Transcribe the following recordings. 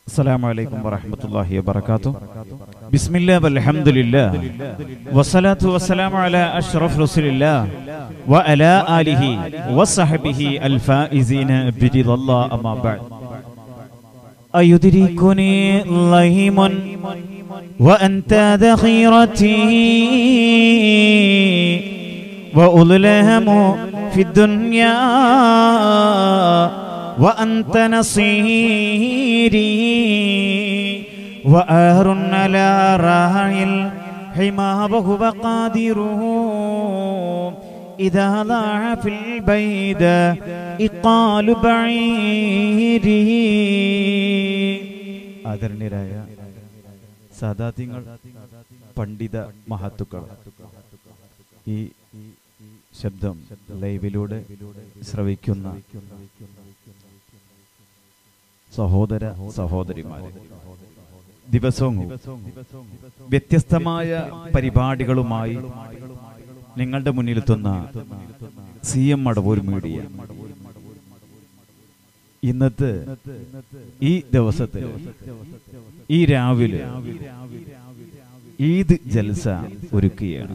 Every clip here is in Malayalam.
السلام عليكم ورحمة الله وبركاته بسم الله والحمد لله والصلاة والسلام على أشرف رسول الله وعلى آله وصحبه الفائزين برضا الله أما بعد أيدركني لهيم وأنت ذخيرتي وأظلهم في الدنيا وأنت نصيري وآر على راعي الحمى وهو قادره إذا ضاع في البيد إقال بعيره ആദരണീയരായ സാദാത്യങ്ങൾ പണ്ഡിത മഹത്തുക്കൾ ഈ ശബ്ദം ലൈവിലൂടെ ശ്രവിക്കുന്ന സഹോദര സഹോദരിമാരെ ദിവസവും വ്യത്യസ്തമായ പരിപാടികളുമായി നിങ്ങളുടെ മുന്നിലെത്തുന്ന സി എം മടവൂർ മീഡിയ ഇന്നത്തെ ഈ ദിവസത്തിൽ ഈ രാവിലെ ഈദ് ജൽസ ഒരുക്കുകയാണ്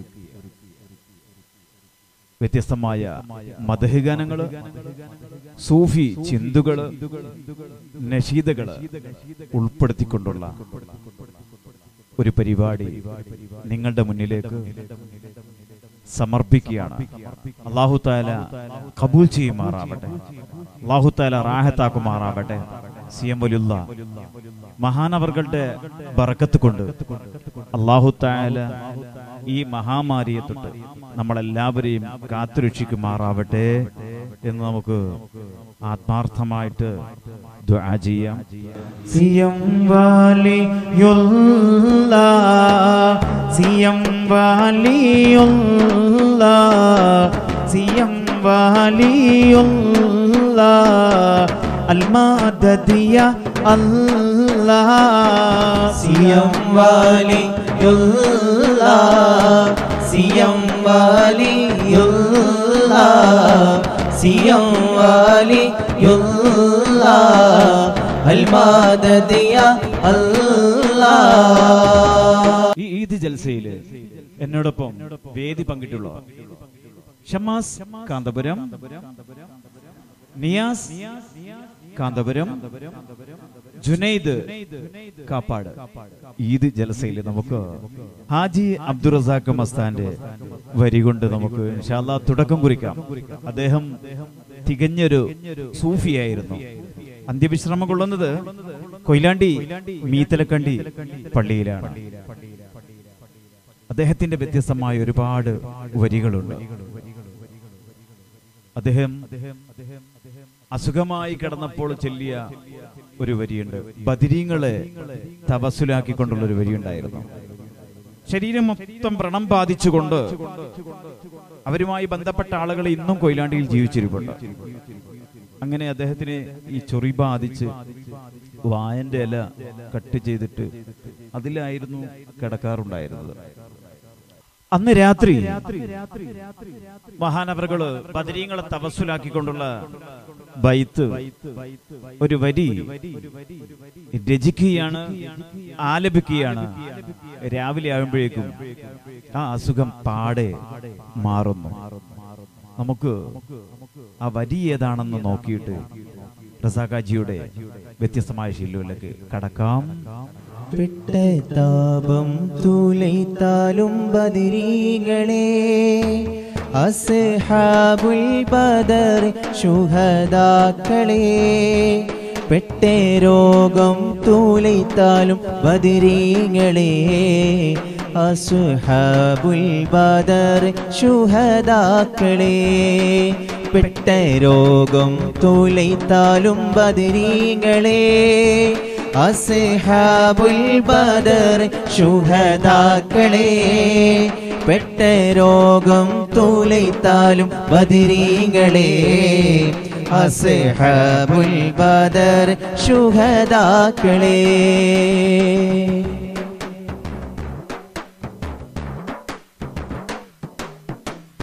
വ്യത്യസ്തമായ മതഹിഗാനങ്ങള് സൂഫി ചിന്തുകള് നഷീദകള് ഉൾപ്പെടുത്തിക്കൊണ്ടുള്ള ഒരു പരിപാടി നിങ്ങളുടെ മുന്നിലേക്ക് സമർപ്പിക്കുകയാണ് അള്ളാഹു താല കബൂൽ ചെയ്യുമാറാവട്ടെ അള്ളാഹു താല റാഹത്താക്കുമാറാവട്ടെ സി എം വലിയുള്ള മഹാനവർകളുടെ ബറക്കത്ത് കൊണ്ട് അള്ളാഹു താല ഈ മഹാമാരിയെ തൊട്ട് നമ്മളെല്ലാവരെയും കാത്തുരക്ഷിക്കുമാറാവട്ടെ എന്ന് നമുക്ക് ആത്മാർത്ഥമായിട്ട് ദുആ ചെയ്യാം സിയം വാലിയുള്ള സിയം വാലിയുള്ള സിയം വാലിയുള്ള അൽമാദദിയ അല്ലാ സിയം വാലിയുള്ള സിയം വാലിയുള്ള സിയം വാലിയുള്ള അൽമാദദിയ അല്ലാ ഈ ഈദ് ജൽസയില് എന്നോടൊപ്പം വേദി പങ്കിട്ടുള്ള ഷമാസ് കാന്തപുരം നിയാസ് കാന്തപുരം ജുനൈദ് കാപ്പാട് ഈദ് ജലസയിൽ നമുക്ക് ഹാജി അബ്ദുറസാഖ് മസ്താന്റെ വരി കൊണ്ട് നമുക്ക് ഇൻഷാല്ലാ തുടക്കം കുറിക്കാം അദ്ദേഹം തികഞ്ഞൊരു സൂഫിയായിരുന്നു അന്ത്യവിശ്രമം കൊള്ളുന്നത് കൊയിലാണ്ടി മീത്തലക്കണ്ടി പള്ളിയിലാണ് അദ്ദേഹത്തിന്റെ വ്യത്യസ്തമായ ഒരുപാട് വരികളുണ്ട് അദ്ദേഹം അസുഖമായി കിടന്നപ്പോൾ ചൊല്ലിയ ഒരു വരിയുണ്ട് ബദിരീങ്ങളെ തപസ്സുലാക്കിക്കൊണ്ടുള്ള ഒരു വരിയുണ്ടായിരുന്നു ശരീരം മൊത്തം വ്രണം ബാധിച്ചുകൊണ്ട് അവരുമായി ബന്ധപ്പെട്ട ആളുകൾ ഇന്നും കൊയിലാണ്ടിയിൽ ജീവിച്ചിരിപ്പുണ്ട് അങ്ങനെ അദ്ദേഹത്തിന് ഈ ചൊറി ബാധിച്ച് വായന്റെ ഇല കട്ട് ചെയ്തിട്ട് അതിലായിരുന്നു കിടക്കാറുണ്ടായിരുന്നത് അന്ന് രാത്രി മഹാനവറുകള് ബദരീങ്ങളെ തപസ്സുലാക്കിക്കൊണ്ടുള്ള ബൈത്ത് ഒരു വരി രചിക്കുകയാണ് ആലപിക്കുകയാണ് രാവിലെ ആകുമ്പോഴേക്കും ആ അസുഖം പാടെ മാറുന്നു നമുക്ക് ആ വരി ഏതാണെന്ന് നോക്കിയിട്ട് റസാഖാജിയുടെ വ്യത്യസ്തമായ ശീലങ്ങളിലേക്ക് കടക്കാം വിട്ട താപം തുലൈത്താലും ബദിരീകളെ അസ്ഹാബുൽ ബദർ ശുഹദാക്കളെ പെട്ടേ രോഗം തൂലൈത്താലും ബദിരീങ്ങളെ അസുഹാബുൽ ബദർ ശുഹദാക്കളെ പെട്ട രോഗം തൂലൈത്താലും ബദിരീങ്ങളെ അസ്ഹാബുൽ ബദർ ശുഹദാക്കളെ പെട്ട രോഗം തൂലൈത്താലും ബദിരീങ്ങളെ അസ്ഹാബുൽ ബദർ ശുഹദാക്കളെ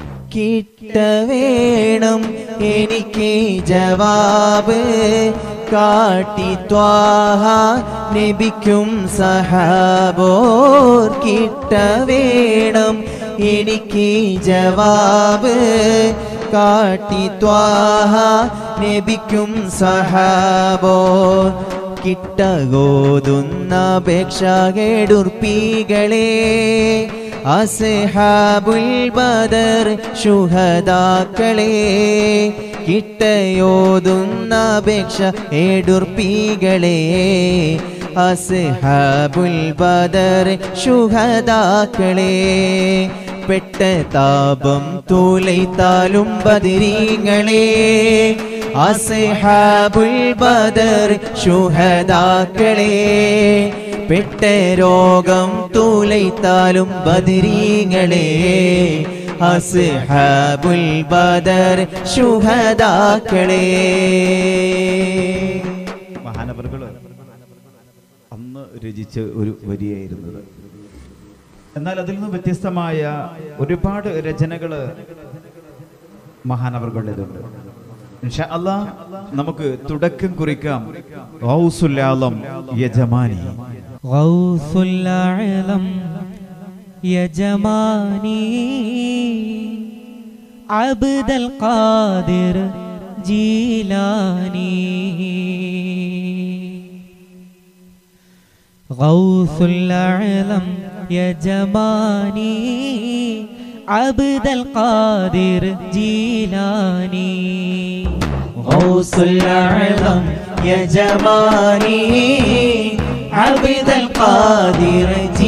കിട്ട വേണം എനിക്ക് ജവാബ് കാട്ടി ത്വാഹ നബിക്കും സഹാബോർ കിട്ട വേണം എനിക്ക് ജവാബ് കാട്ടി ത്വാഹ നബിക്കും സഹാബോർ കിട്ടകോതുന്ന അപേക്ഷകേടുർപ്പികളെ അസ്ഹാബുൽ ബദർ ശുഹദാക്കളെ കിട്ടയോതുന്ന അപേക്ഷ ഏടുർപ്പികളെ അസ്ഹാബുൽ ബദർ ശുഹദാക്കളെ പെട്ട താപം തൂലൈത്താലും ബദിരീങ്ങളെ അസ്ഹാബുൽ ബദർ ശുഹദാക്കളെ പെട്ട രോഗം തൂലൈത്താലും ബദിരീങ്ങളെ അസ്ഹാബുൽ ബദർ ശുഹദാക്കളെ മഹാനവറുകൾ അന്ന് രചിച്ച ഒരു വരിയായിരുന്നത് എന്നാൽ അതിൽ നിന്ന് വ്യത്യസ്തമായ ഒരുപാട് രചനകള് മഹാനവറുകളുടേതുണ്ട് ഇൻഷാ അല്ലാ നമുക്ക് തുടക്കം കുറിക്കാം ഗൗസുല്ലാലം യജമാനി غوث الأعظم يا جماني عبد القادر جيلاني غوث الأعظم يا جماني عبد القادر جيلاني غوث الأعظم يا جماني عبد القادر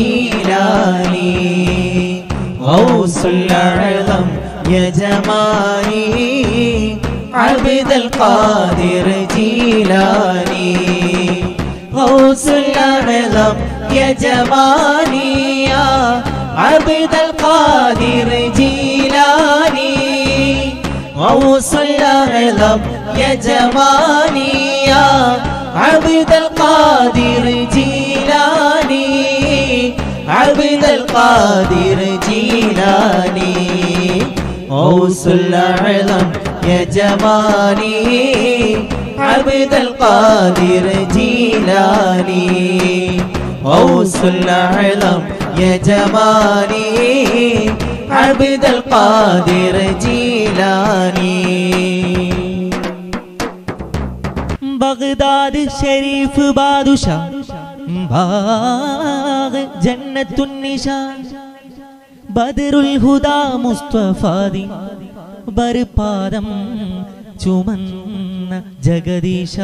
جيلاني غوث الأعظم يا جماني عبد القادر جيلاني غوث الأعظم يا جماني يا عبد القادر جيلاني غوث الأعظم يا جماني يا عبد القادر جيلاني عبد القادر جيلاني غوث الأعظم يا جماني عبد القادر جيلاني غوث الأعظم يا جماني عبد القادر جيلاني ബഗ്ദാദ് ഷരീഫ് ബാദുഷ ബാഗ് ജന്നത്തുന്നിഷാൻ ബദറുൽ ഹുദാ മുസ്തഫാദി ബർപാദം ചുമന്ന ജഗദീശ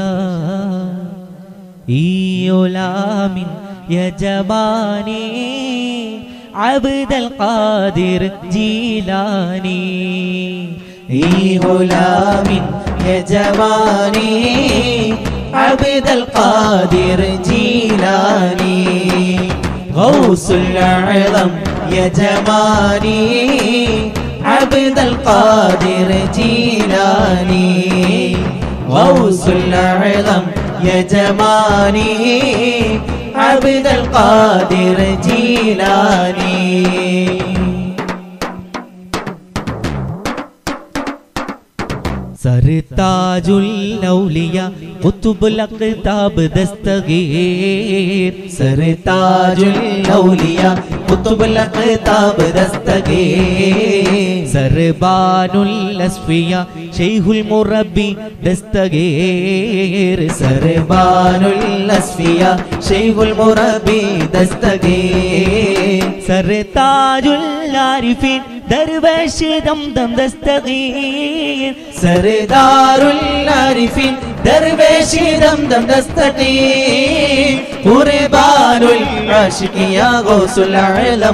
ഈയൊലാമിൻ യജമാനേ അബ്ദൽ ഖാദിർ ജീലാനി ഈ ഗുലാമിൻ യജമാനി അബ്ദൽ ഖാദിർ ജീലാനി ഗൗസുൽ അഅ്ലം യജമാനി അബ്ദൽ ഖാദിർ ജീലാനി ഗൗസുൽ അഅ്ലം യജമാനി അബ്ദൽ ഖാദിർ ജീലാനി सरताजुल औलिया कुतुबुल अक़ताब दस्तगीर सरताजुल औलिया कुतुबुल अक़ताब दस्तगीर सरबानुल अस्फिया शैखुल मुरब्बी दस्तगीर सरबानुल अस्फिया शेखुल मुरब्बी दस्तगीर सरताजुल आरिफीन दरवेश दम दम दस्तगीर सरदारुल आरिफीन दरवेश दम दम दस्तगीर कुर्बानुल आशिकिया गौसुल आलम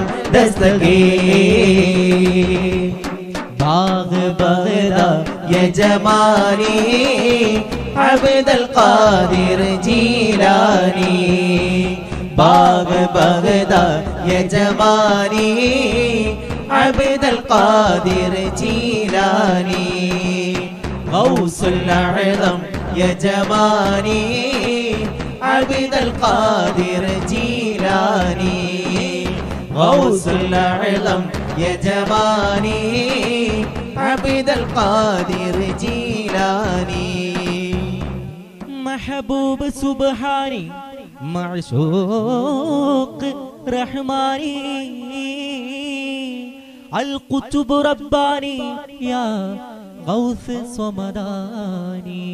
दस्तगीर बाग बगदा यजमानी عبد القادر جيلاني باغ بغدا يجماني عبد القادر جيلاني غوث الأعظم يجماني عبد القادر جيلاني غوث الأعظم يجماني عبد القادر جيلاني محبوب سبحاني معشوق رحماني القطب رباني يا غوث صمداني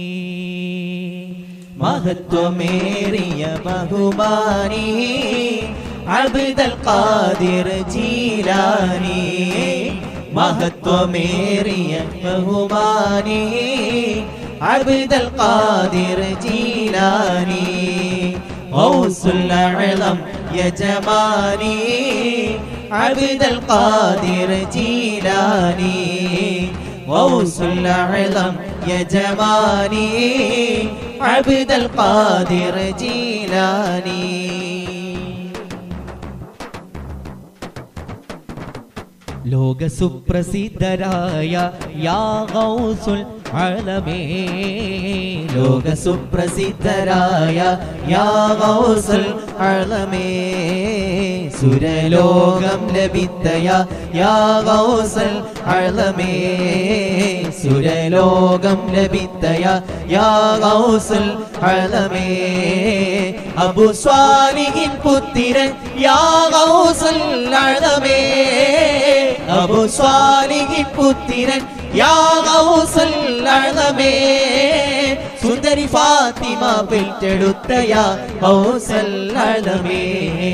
മഹത്വമേറിയ ബഹുമാനി അബ്ദൽ ഖാദിർ ജീലാനി മഹത്വമേറിയ ബഹുമാനി അബ്ദൽ ഖാദിർ ജീലാനി ഔസുൽ അഅലം യജമാനി അബ്ദൽ ഖാദിർ ജീലാനി غوث الأعظم يا جماني عبد القادر جيلاني ലോക സുപ്രസിദ്ധരായ യാ ഗൗസുൽ അലമേ ലോക സുപ്രസിദ്ധരായ യാ ഗൗസുൽ അളമേ സുരലോകം ലഭിത്തയ യാ ഗൗസുൽ അളമേ സുരലോകം ലഭിത്തയ യാ ഗൗസുൽ അളമേ അബു സ്വാലിഹിൻ പുത്തിരൻ യാ ഗൗസുൽ അളമേ അബു സ്വാലിഹിൻ പുത്തിരൻ യാ ഗൗസുൽ അളമേ സുന്ദരി ഫാത്തിമ പെറ്റെടുത്ത യാ ഗൗസുൽ അളമേ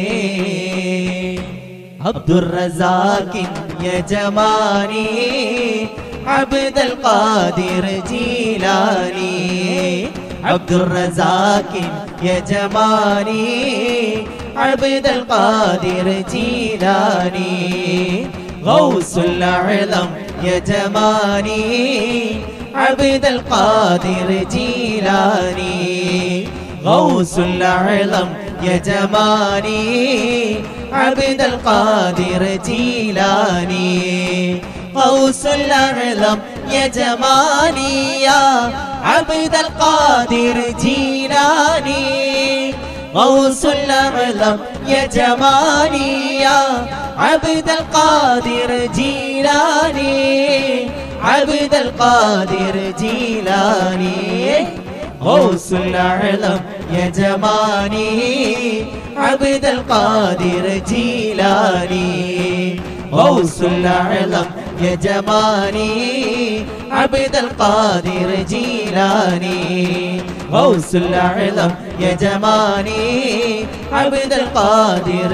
അബ്ദുർ റസാഖിൻ യജമാനി അബ്ദുൽ ഖാദിർ ജീലാനി അബ്ദുർ റസാഖിൻ യജമാനി അബ്ദുൽ ഖാദിർ ജീലാനി غوث الأعظم يا جماني عبد القادر جيلاني غوث الأعظم يا جماني عبد القادر جيلاني غوث الأعظم يا جماني يا عبد القادر جيلاني غوث الأعظم يا جمالي يا عبد القادر جيلاني عبد القادر جيلاني غوث الأعظم يا جمالي عبد القادر جيلاني غوث الأعظم يا جمالي عبد القادر جيلاني غوث الأعظم يا جمالي عبد القادر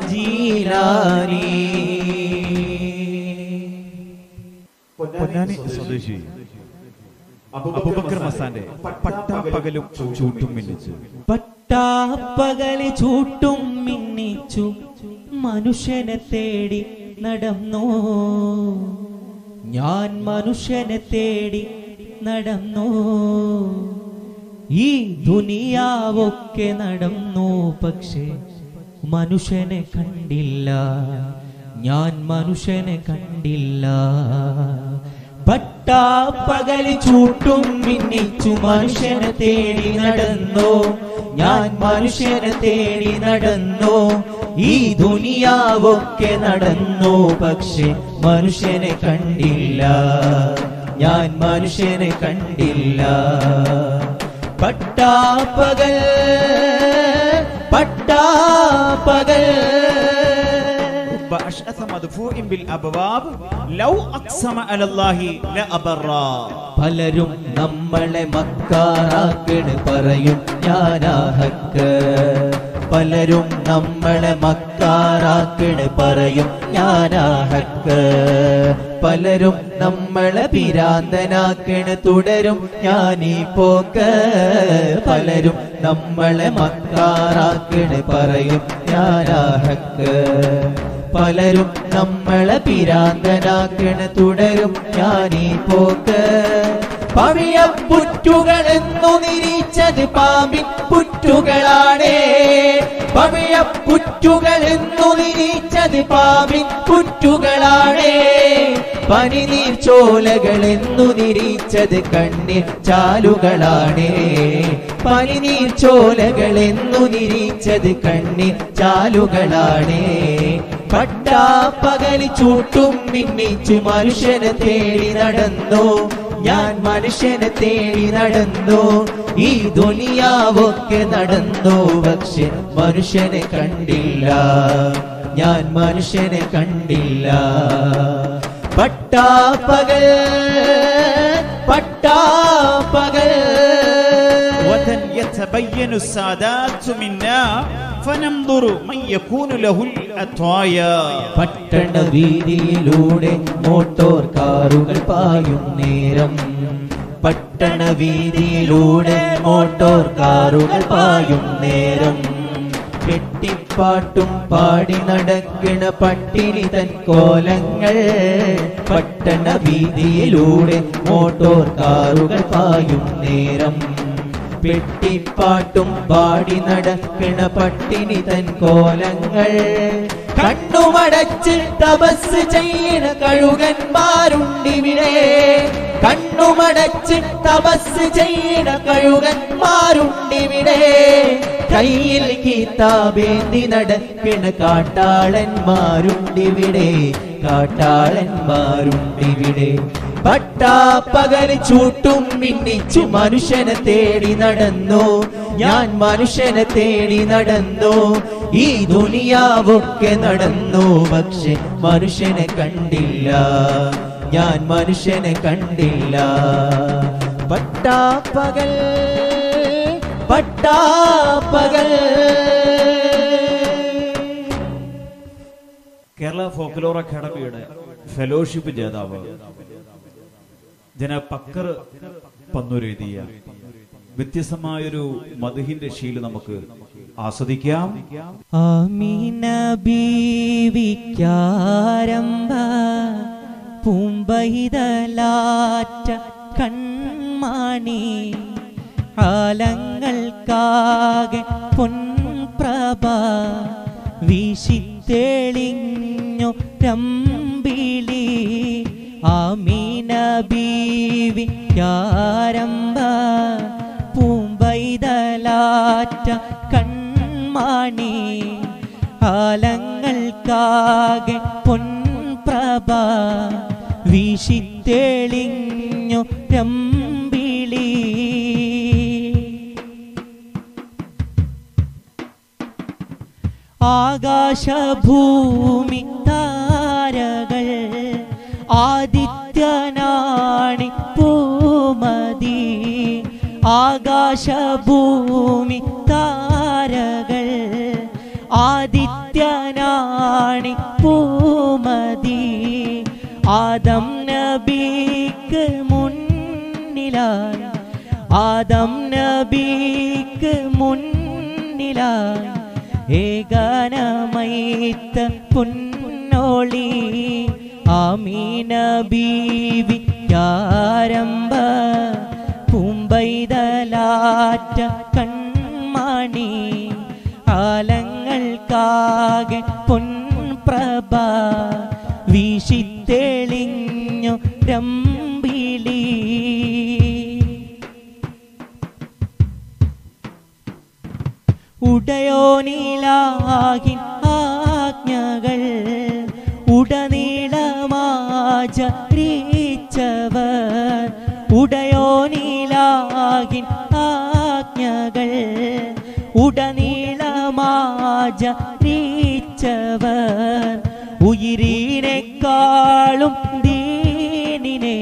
جيلاني പൊന്നാനി സ്വദേശി അബൂബക്കർ മസാന്റെ പട്ടാപ്പകലും ചൂട്ടും മിന്നിച്ച് പട്ടാപ്പകല് ചൂട്ടും മിന്നിച്ചു മനുഷ്യനെ തേടി നടന്നു ഞാൻ മനുഷ്യനെ തേടി നടന്നു ഈ ദുനിയാവൊക്കെ നടന്നു പക്ഷേ മനുഷ്യനെ കണ്ടില്ല ഞാൻ മനുഷ്യനെ കണ്ടില്ല പട്ടാപ്പകല് ചൂട്ടും മിന്നിച്ചു മനുഷ്യനെ തേടി നടന്നു ഞാൻ മനുഷ്യനെ തേടി നടന്നു ഈ ദുനിയാവൊക്കെ നടന്നു പക്ഷെ മനുഷ്യനെ കണ്ടില്ല ഞാൻ മനുഷ്യനെ കണ്ടില്ല പട്ടാപ്പകൽ പട്ടാപ്പകൽ رب أشأث مدفوع بالأبواب لو أقسم على الله لأبرا പലരും നമ്മളെ മക്കാറാക്കിട് പറയും ഞാനാ ഹക്ക് പലരും നമ്മളെ മക്കാറാക്കിട് പറയും ഞാനാ ഹക്ക് പലരും നമ്മളെ പിരാന്തനാക്കിണ് തുടരും ഞാനീ പോക്ക് പലരും നമ്മളെ മക്കാറാക്കിണ് പറയും ഞാനാ ഹക്ക് പലരും നമ്മളെ പിരാന്തനാക്കിണ് തുടരും ഞാനീ പോക്ക് പവിഴ പുറ്റുകളെന്നു നിരീച്ചത് പാമ്പിൻ പുറ്റുകളാണേ പവിഴ പുറ്റുകളെന്നു നിരീച്ചത് പാമ്പിൻ പുറ്റുകളാണേ പനിനീർ ചോലകളെന്നു നിരീച്ചത് കണ്ണീർ ചാലുകളാണേ പനിനീർ ചോലകളെന്നു നിരീച്ചത് കണ്ണീർ ചാലുകളാണേ പട്ടാപ്പകലി ചൂട്ടും മിന്നിച്ചു മനുഷ്യനെ തേടി നടന്നു ഞാൻ മനുഷ്യനെ തേടി നടന്നു ഈ ദുനിയാവൊക്കെ നടന്നു പക്ഷെ മനുഷ്യനെ കണ്ടില്ല ഞാൻ മനുഷ്യനെ കണ്ടില്ല പട്ടാപ്പകൽ പട്ടാപ്പകൽ غدا يتبين السادات منا فننظر من يكون له الأطايا പട്ടണ വീതിയിലൂടെ മോട്ടോർ കാറുകൾ പായും നേരം പട്ടണ വീതിയിലൂടെ മോട്ടോർ കാറുകൾ പായും നേരം കെട്ടിപ്പാട്ടും പാടി നടക്കണ പട്ടിണി തൻ കോലങ്ങൾ പട്ടണ വീതിയിലൂടെ മോട്ടോർ കാറുകൾ പായും നേരം പെട്ടിപ്പാട്ടും പാടി നടക്കണ പട്ടിണി തൻ കോലങ്ങൾ കണ്ണുമടച്ച് തപസ് ചെയ്യണ കഴുകന്മാരുണ്ടിവിടെ കണ്ണുമടച്ച് തപസ് ചെയ്യണ കഴുകന്മാരുണ്ടിവിടെ കയ്യിൽ കീതാബേന്തി നടക്കണ കാട്ടാളന്മാരുണ്ടിവിടെ കാട്ടാളന്മാരുണ്ടിവിടെ പട്ടാപ്പകൽ ചൂട്ടും മിന്നിച്ചു മനുഷ്യനെ തേടി നടന്നു ഞാൻ മനുഷ്യനെ തേടി നടന്നു ഈ ദുനിയാവൊക്കെ നടന്നു പക്ഷെ മനുഷ്യനെ കണ്ടില്ല ഞാൻ മനുഷ്യനെ കണ്ടില്ല പട്ടാപ്പകൽ പട്ടാപ്പകൽ കേരള ഫോക്ലോർ അക്കാദമിയുടെ ഫെലോഷിപ്പ് ജേതാവ് ജന പക്കർ പന്നൂരെഴുതിയ വ്യത്യസ്തമായൊരു മധുഹിന്റെ ശീല് നമുക്ക് ആസ്വദിക്കാം ആമീന ബീവിക്കാരംഭ പൂമ്പൈതലാറ്റ കൺമാണി ആലങ്ങൾക്കാകെ പൊൻപ്രഭ വീശിത്തെളിഞ്ഞു രമ്പിളി ആമീന ബീവിക്കാരംഭ പൂമ്പൈതലാറ്റ കൺമാണി ആലങ്ങൾക്കാകെ പൊൻപ്രഭ വീശിത്തെളിഞ്ഞു രമ്പിളി ആകാശഭൂമി താരകൾ ആദിത്യനാണി പൂമതി ആകാശഭൂമി താരകൾ ആദിത്യനാണി പൂമതി ആദം നബിക്ക് മുന്നിലായി ആദം നബിക്ക് മുന്നിലായി ഏകനമൈത്ത പൊന്നോളി ആമീന ബീവി യാരംഭ പൂമ്പൈതലാറ്റ കൺമണി ആലങ്ങൾക്കാകെ പൊൻപ്രഭ വീശിത്തെളിഞ്ഞു രമ്പിളി ഉടയോനിലാകിൻ ആജ്ഞകൾ ഉടനീളമാചരിച്ചവർ ഉടയോനിലാകിൻ ആജ്ഞകൾ ഉടനീളമാചരിച്ചവർ ഉയിരിനെക്കാളും ദീനിനെ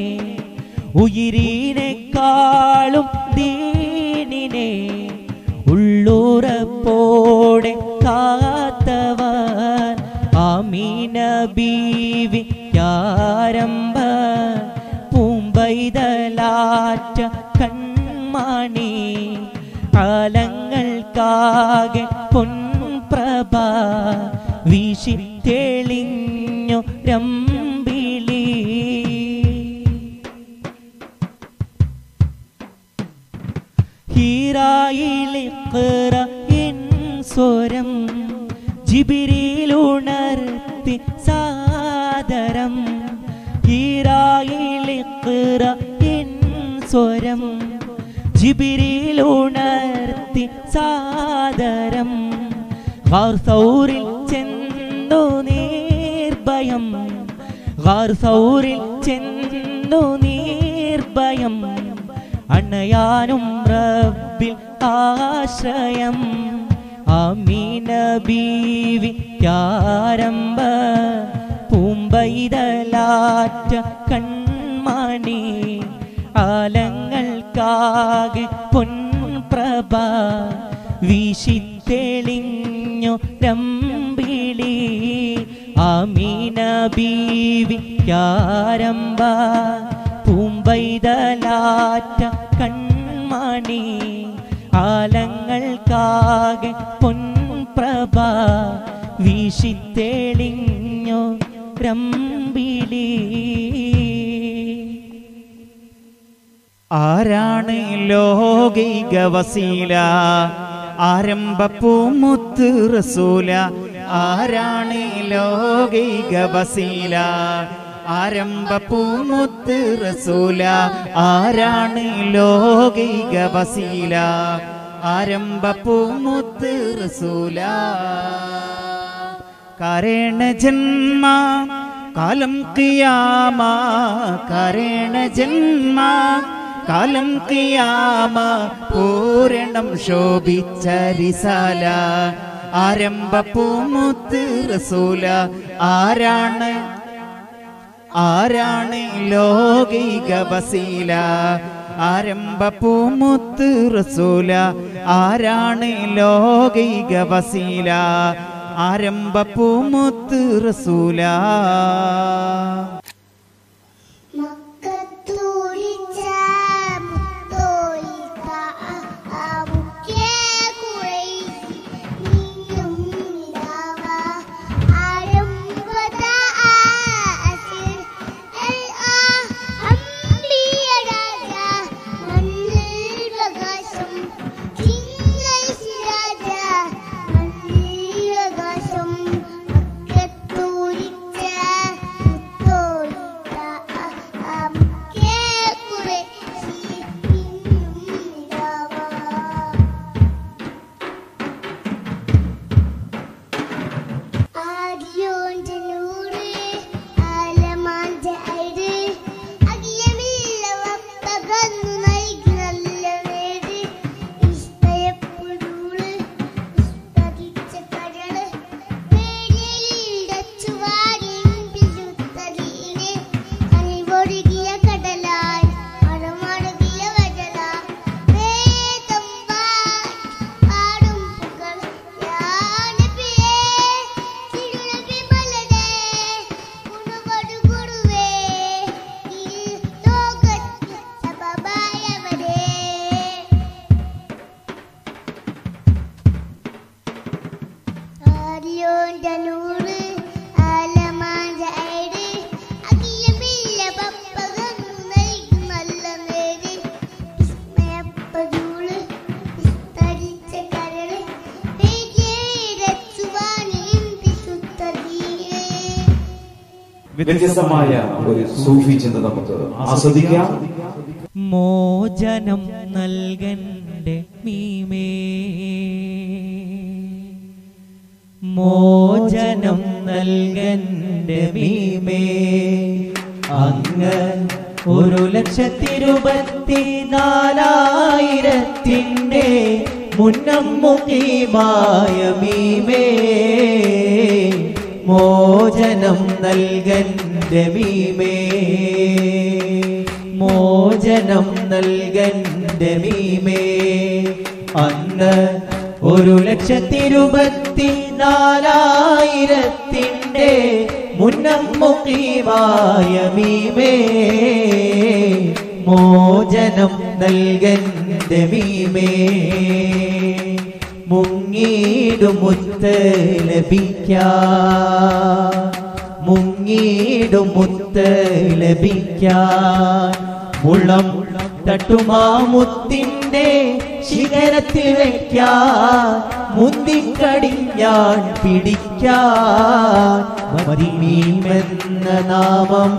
ഉയിരിനെക്കാളും ദീനിനെ ഉള്ളൂറപ്പോടെ കാത്തവർ ആമീന ബീവി യാരംഭ പൂമ്പൈതലാറ്റ കൺമണി ആലങ്ങൾക്കാകെ പൊൻപ്രഭ വീശി തെളിഞ്ഞു രമ്പിളി ഹീറായിലിക്കറ എൻ സ്വരം ജിബിരിയിലുണർത്തി സാദരം ഹീറായിലിക്കറ എൻ സ്വരം ജിബിരിയിലുണർത്തി സാദരം ഗാർസൗറിൽ ചെന്നു നിർഭയം ഗാർസൗറിൽ ചെന്നു നിർഭയം അൺ അണയാനും റബ്ബിൽ ആശ്രയം അമീന ബീവി യാരംബ പൂമ്പൈതലാറ്റ കൺമണി ആലങ്ങൾക്കാകെ പൊൻപ്രഭ വീശിത്തെളിഞ്ഞു രമ്പിളി അമീന ബീവി യാരംബ പൂമ്പൈതലാറ്റ കൺമണി ആലങ്ങൾക്കാകെ പൊൻപ്രഭ വീശിത്തെളിഞ്ഞു രമ്പിളി ആരാണ് ലോകിക വസീല ആരംഭപ്പൂമുത്ത് റസൂല ആരാണ് ലോകിക വസീല ആരംഭപ്പൂമുത്ത് റസൂല ആരാണ് ലോകിക വസീല ആരംഭപ്പൂമുത്ത് റസൂല കരേണ ജന്മ കാലം കിയാമ കരേണ ജന്മ കാലം കിയാമ പൂരണം ശോഭിച്ച റിസാല ആരംഭപ്പൂമുത്ത് റസൂല ആരാണ് ആരാണ് ലോകിക വസീല ആരംഭപ്പൂമുത്ത് റസൂല ആരാണ് ലോകിക വസീല ആരംഭപ്പൂമുത്ത് റസൂല മക്കത്തൂരിച്ച മുത്തോലിക്ക ആവുക്കേ കുറൈശി നീയും നിലാവ ആരംഭത ആസിർ അൽ അംബിയ രാജ മണ്ണിൽ പ്രകാശം ചിങ്ങൈശി രാജ മണ്ണിൽ പ്രകാശം മക്കത്തൂരിച്ച മുത്തോലിക്ക ആവുക്കേ കുറൈശി നീയും നിലാവ ആദിയോന്റെ നൂറ് ആലമാന്റെ അയിര് അഖിലമില്ല വപ്പകന്നു നൽകി നല്ല നേര് ഇഷ്ടയപ്പുഴൂള് പുസ്തകിച്ച കരള് പേടിയിലച്ചു വാരിന്തിരുത്തലീന് കനിവൊഴുകിയ കടലായി മഴമഴകിയ വരല വേദം പാടും പുകൾ യാനബിയേ തിരുനബി മലരേ കുണുകൊടു കുറുവേ ഈ ലോകത്ത് സബബായവരേ ആര്യോന്റെ നൂറ് ആലമാന്റെ അയര് അഖിലമില്ല പപ്പകന്നു നൽകി നല്ല നേര് വിസ്മയപ്പതൂള് വിസ്തരിച്ച കരള് പേരച്ചുവാന് എന്തി സുത്തതീരേ വ്യത്യസ്തമായ ഒരു സൂഫി ചിന്ത നമുക്ക് ആസ്വദിക്കാം മോചനം നൽകന്റെ മീമേ മോചനം നൽകന്റെ മീമേ അങ്ങ് ഒരു ലക്ഷത്തിരുപത്തി നാലായിരത്തിൻ്റെ മുന്നം മുഖീമായ മീമേ മോചനം നൽകന്റെ മീമേ മോചനം നൽകന്റെ മീമേ അന്ന് ഒരു ലക്ഷത്തിരുപത്തി നാലായിരത്തിൻ്റെ മുന്നം മുഖീമായ മീമേ മോചനം നൽകന്റെ മീമേ മുങ്ങിടുമുത്ത് ലഭിക്കാൻ മുങ്ങിടുമുത്ത് ലഭിക്കാൻ മുള്ളം തട്ടുമാമുത്തിന്റെ ശിഖരത്തിൽ വയ്ക്കാൻ മുന്തിക്കടിഞ്ഞാൻ പിടിക്കാൻ മതിമീമെന്ന നാമം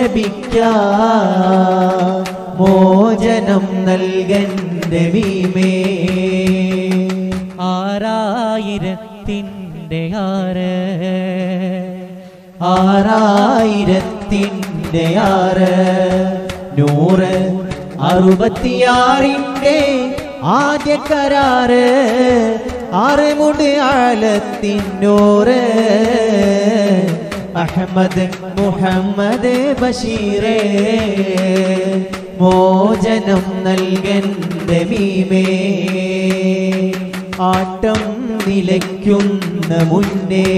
ജപിക്കാൻ മോചനം നൽകന്റെ മീമേ ആറായിരത്തിൻ്റെ ആറ് ആറായിരത്തിൻ്റെ ആറ് നൂറ് അറുപത്തിയാറിന്റെ ആദ്യ കരാറ് ആറുമുട് ആലത്തിനൂറ് അഹമ്മദ് മുഹമ്മദ് ബഷീറേ മോചനം നൽകന്റെ മീമേ ആട്ടം നിലയ്ക്കുന്ന മുന്നേ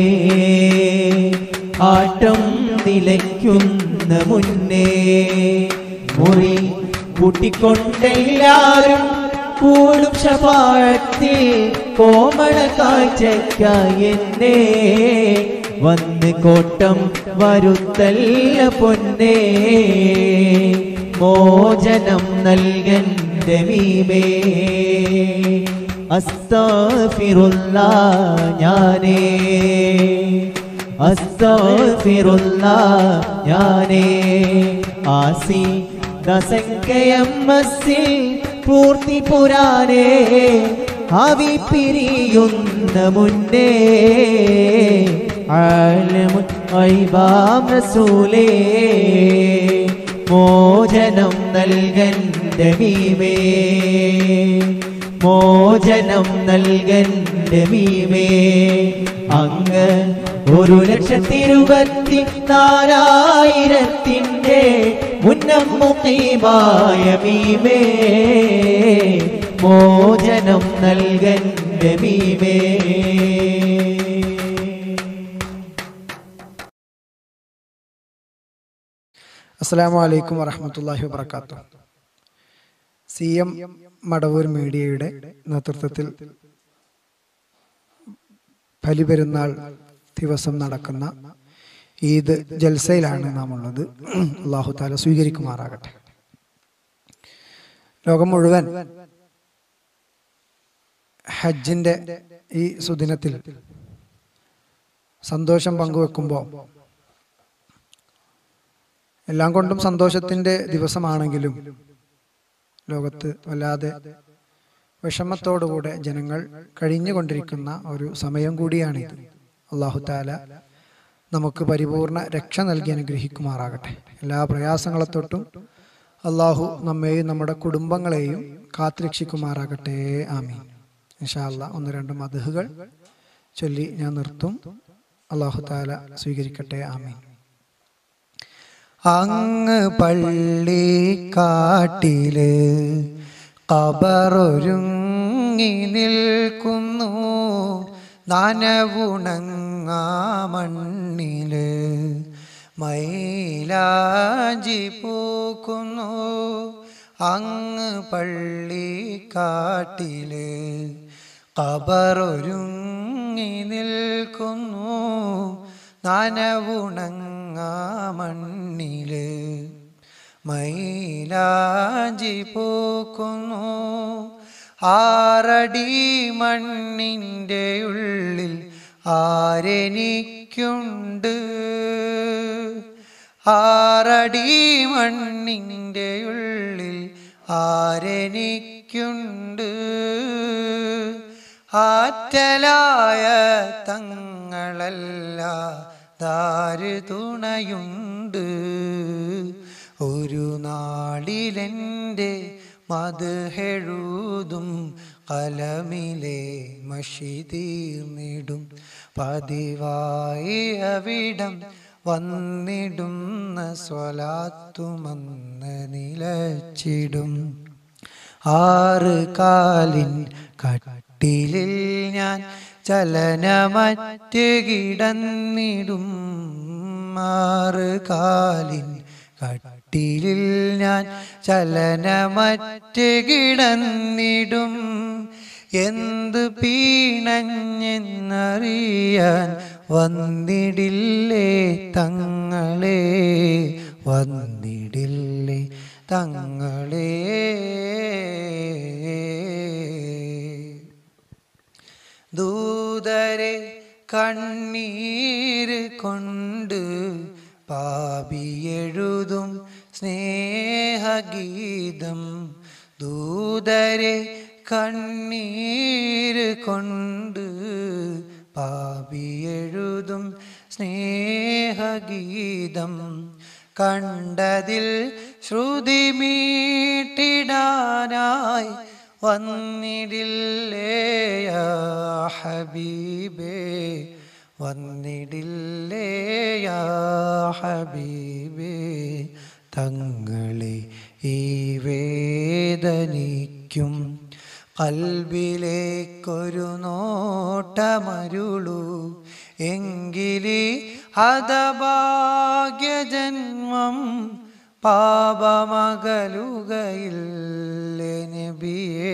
ആട്ടം നിലയ്ക്കുന്ന മുന്നേ മുറി കൂട്ടിക്കൊണ്ടെല്ലാരും കൂടും ശപാഴത്തിൽ കോമള കാഴ്ചയ്ക്കായി എന്നെ വന്ന് കോട്ടം വരുത്തല്ല പൊന്നേ മോചനം നൽകന്റെ മീമേ അസ്താഫിറുള്ള ഞാനേ അസ്താഫിറുള്ള ഞാനേ ആസി ദസങ്കയമ്മസിൽ പൂർത്തി പുരാനേ അവി പിരിയുന്ന മുന്നേ ആലമു ഐബാം റസൂലേ മോചനം നൽകന്റെ മീമേ മോചനം നൽകന്റെ മീമേ അങ്ങ് ഒരു ലക്ഷത്തിരുപത്തി നാലായിരത്തിൻ്റെ മുന്നം മുഖീമായ മീമേ മോചനം നൽകന്റെ മീമേ അസ്സാം വലൈക്കും വറഹമത്തല്ലാഹി വാബർക്കാത്തു സി എം മടവൂർ മീഡിയയുടെ നേതൃത്വത്തിൽ ബലിപെരുന്നാൾ ദിവസം നടക്കുന്ന ഈദ് ജൽസയിലാണ് നാം ഉള്ളത് അള്ളാഹു താല സ്വീകരിക്കുമാറാകട്ടെ ലോകം മുഴുവൻ ഹജ്ജിന്റെ ഈ സുദിനത്തിൽ സന്തോഷം പങ്കുവെക്കുമ്പോൾ എല്ലാം കൊണ്ടും സന്തോഷത്തിന്റെ ദിവസമാണെങ്കിലും ലോകത്ത് വല്ലാതെ വിഷമത്തോടുകൂടെ ജനങ്ങൾ കഴിഞ്ഞുകൊണ്ടിരിക്കുന്ന ഒരു സമയം കൂടിയാണിത് അള്ളാഹു താല നമുക്ക് പരിപൂർണ രക്ഷ നൽകി അനുഗ്രഹിക്കുമാറാകട്ടെ എല്ലാ പ്രയാസങ്ങളെ തൊട്ടും അള്ളാഹു നമ്മെയും നമ്മുടെ കുടുംബങ്ങളെയും കാത്തുരക്ഷിക്കുമാറാകട്ടെ ആമീൻ ഇൻഷാ അല്ലാ ഒന്ന് രണ്ട് മധുഹുകൾ ചൊല്ലി ഞാൻ നിർത്തും അള്ളാഹു താല സ്വീകരിക്കട്ടെ ആമീൻ അങ്ങ് പള്ളിക്കാട്ടില് കബറൊരുങ്ങി നിൽക്കുന്നു നനവുണങ്ങാ മണ്ണില് മൈലാഞ്ചി പൂക്കുന്നു അങ്ങ് പള്ളിക്കാട്ടില് കബറൊരുങ്ങി നിൽക്കുന്നു നനവുണങ്ങാ മണ്ണില് മൈലാഞ്ചി പൂക്കുന്നു ആറടി മണ്ണിൻ്റെ ഉള്ളിൽ ആരെനിക്കുണ്ട് ആറടി മണ്ണിൻ്റെ ഉള്ളിൽ ആരെനിക്കുണ്ട് ആറ്റലായ തങ്ങളല്ല ദാര് തുണയുണ്ട് ഒരു നാളിലെൻ്റെ മധുഹെഴുതും കലമിലെ മഷി തീർന്നിടും പതിവായി അവിടം വന്നിടുന്ന സ്വലാത്തുമന്ന് നിലച്ചിടും ആറ് കാലിൻ കട്ടിലിൽ ഞാൻ ചലനമറ്റ് കിടന്നിടും ആറ് കാലിൻ കട്ടിലിൽ ഞാൻ ചലനമറ്റ് കിടന്നിടും എന്ത് പീണഞ്ഞെന്നറിയാൻ വന്നിടില്ലേ തങ്ങളെ വന്നിടില്ലേ തങ്ങളെ ദൂതരെ കണ്ണീര് കൊണ്ട് പാപിയെഴുതും സ്നേഹഗീതം ദൂതരെ കണ്ണീര് കൊണ്ട് പാപിയെഴുതും സ്നേഹഗീതം കണ്ടതിൽ ശ്രുതി മീട്ടിടാനായി വന്നിടില്ലേ യാ ഹബീബേ വന്നിടില്ലേ യാ ഹബീബേ തങ്ങളെ ഈ വേദനിക്കും കൽബിലേക്കൊരു നോട്ടമരുളൂ എങ്കിലി ഹതഭാഗ്യജന്മം പാപമകലുകയില്ലേ നബിയേ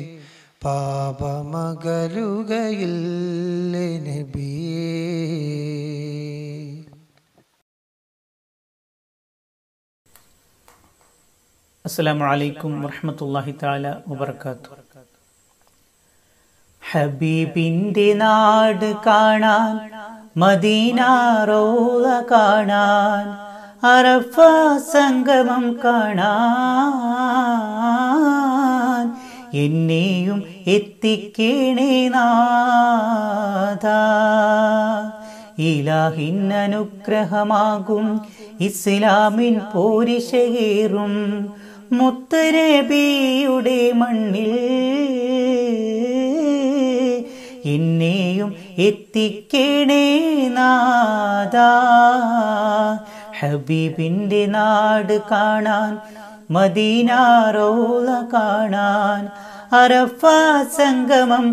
പാപമകലുകയില്ലേ നബിയേ അസ്സലാമു അലൈക്കും വറഹ്മത്തുള്ളാഹി തആല വബറകാത്തു ഹബീബിന്റെ നാട് കാണാൻ മദീന റോള കാണാൻ അറഫ സംഗമം കാണാൻ എന്നെയും എത്തിക്കേണേ നാഥ ഇലാഹിൻ അനുഗ്രഹമാകും ഇസ്ലാമിൻ പോരിശകേറും മുത്തരബിയുടെ മണ്ണിൽ എന്നെയും എത്തിക്കേണേ നാദ ഹബീബിന്റെ നാട് കാണാൻ മദീന റോള കാണാൻ അറഫ സംഗമം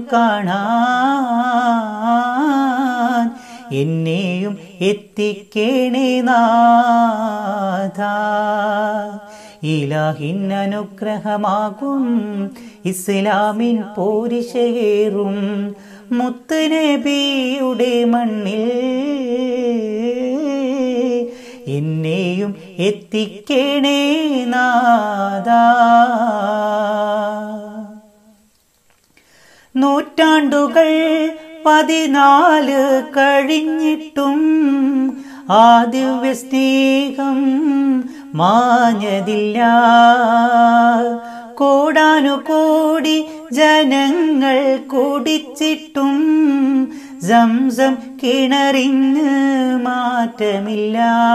കാണാൻ എന്നെയും എത്തിക്കേണേ നാഥ ഇലാഹിൻ അനുഗ്രഹമാകും ഇസ്ലാമിൻ പോരിശകേറും മുത്തുനബിയുടെ മണ്ണിൽ എന്നെയും എത്തിക്കേണേ നാദ നൂറ്റാണ്ടുകൾ പതിനാല് കഴിഞ്ഞിട്ടും ആ ദിവ്യ സ്നേഹം മാഞ്ഞതില്ല കോടാനുകോടി ജനങ്ങൾ കുടിച്ചിട്ടും സംസം കിണറിന് മാറ്റമില്ല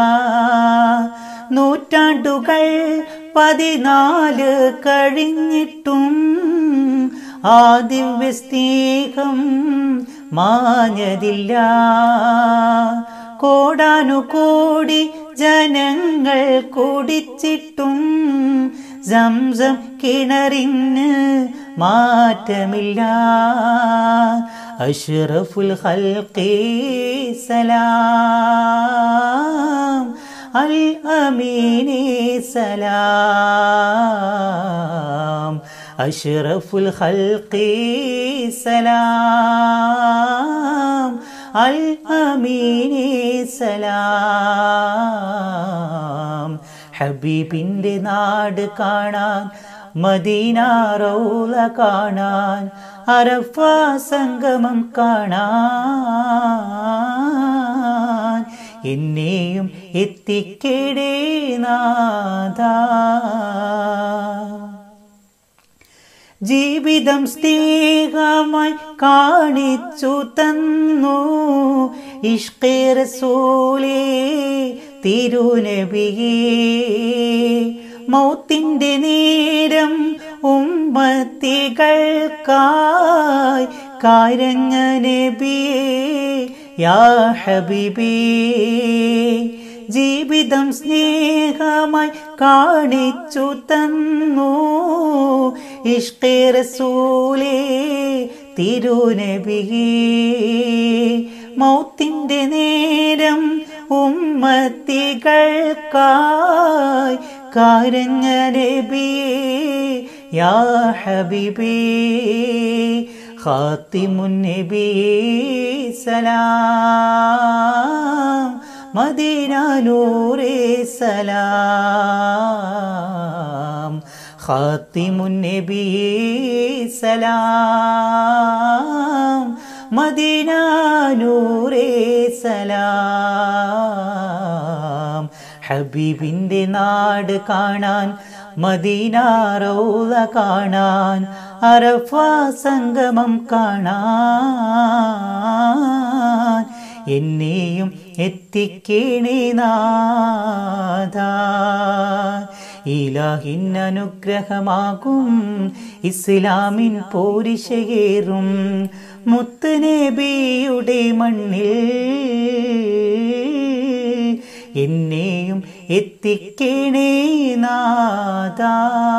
നൂറ്റാണ്ടുകൾ പതിനാല് കഴിഞ്ഞിട്ടും ആ ദിവ്യ സ്നേഹം മാഞ്ഞതില്ല കോടാനുകോടി ജനങ്ങൾ കുടിച്ചിട്ടും സംസം കിണറിന് മാറ്റമില്ല അഷ്റഫുൽ ഖൽഖി സലാം അൽ അമീനി സലാം അഷ്റഫുൽ ഖൽഖി സലാം അൽ അമീനി സലാം ഹബീബിൻ്റെ നാട് കാണാൻ മദീന റൗല കാണാൻ അറഫ സംഗമം കാണാൻ എന്നെയും എത്തിക്കേടേ നാഥ ജീവിതം സ്നേഹമായി കാണിച്ചു തന്നു ഇഷ്കേറസൂലേ തിരുനബിയേ മൗത്തിൻ്റെ നേരം ഉമ്മത്തികൾക്കായി കാരഞ്ഞ നബിയേ യാ ഹബീബേ ജീവിതം സ്നേഹമായി കാണിച്ചു തന്നു ഇഷ്കേറസൂലേ തിരുനബിയേ മൗത്തിൻ്റെ നേരം ഉമ്മത്തികൾക്കായി കാരഞ്ഞ നബിയേ യാ ഹബീബേ ഖാത്തിമുൻ നബിയേ സലാം മദീന നൂറേ സലാം ഖാത്തിമുൻ നബിയേ സലാം മദീന നൂറേ സലാം ഹബീബിൻ്റെ നാട് കാണാൻ മദീന റൗള കാണാൻ അറഫ സംഗമം കാണാൻ എന്നെയും എത്തിക്കേണേ നാഥ ഇലാഹിൻ അനുഗ്രഹമാകും ഇസ്ലാമിൻ പോരിശയേറും മുത്തുനബിയുടെ മണ്ണിൽ എന്നെയും എത്തിക്കണേ നാദാ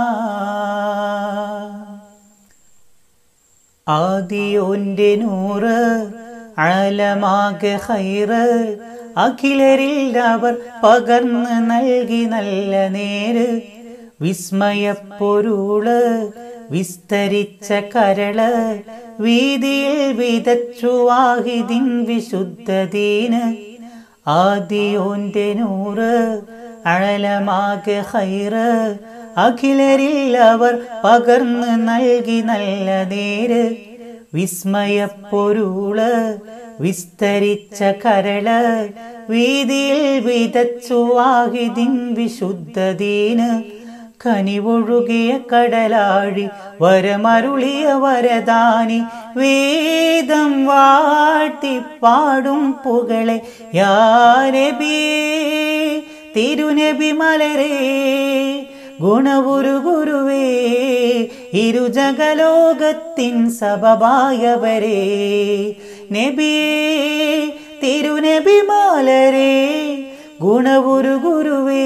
ആദിയോന്റെ നൂറ് അഴലമാകെ ഹൈറ് അഖിലരിൽ അവർ പകർന്ന് നൽകി നല്ല നേര് വിസ്മയപ്പൊരുള് വിസ്തരിച്ച കരള് വീതിയിൽ വിതച്ചു വാഹിദിൻ വിശുദ്ധദീന് ആദിയോന്റെ നൂറ് അഴലമാകെ ഹൈറ് അഖിലരിൽ അവർ പകർന്ന് നൽകി നല്ല നേര് വിസ്മയപ്പൊരുള് വിസ്തരിച്ച കരള് വീതിയിൽ വിതച്ചു വാഹിദിൻ വിശുദ്ധദീന് കനിവൊഴുകിയ കടലാഴി വരമരുളിയ വരദാനി വേദം വാട്ടി പാടും പുകളെ യാരബിയേ തിരുനബി മലരേ ഗുണവുരു ഗുരുവേ ഇരുജഗലോകത്തിൻ സബബായവരേ നബിയേ തിരുനബി മാലരേ ഗുണവുരു ഗുരുവേ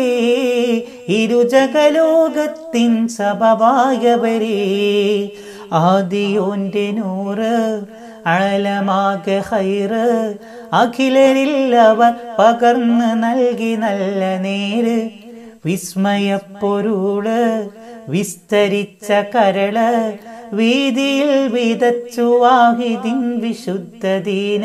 ഇരുജഗലോകത്തിൻ സബബായവരേ ആദിയോന്റെ നൂറ് അഴലമാകെ ഹൈറ് അഖിലരിൽ അവർ പകർന്ന് നൽകി നല്ല നേര് വിസ്മയപ്പൊരുള് വിസ്തരിച്ച കരള് വീതിയിൽ വിതച്ചു വാഹിദിൻ വിശുദ്ധദീന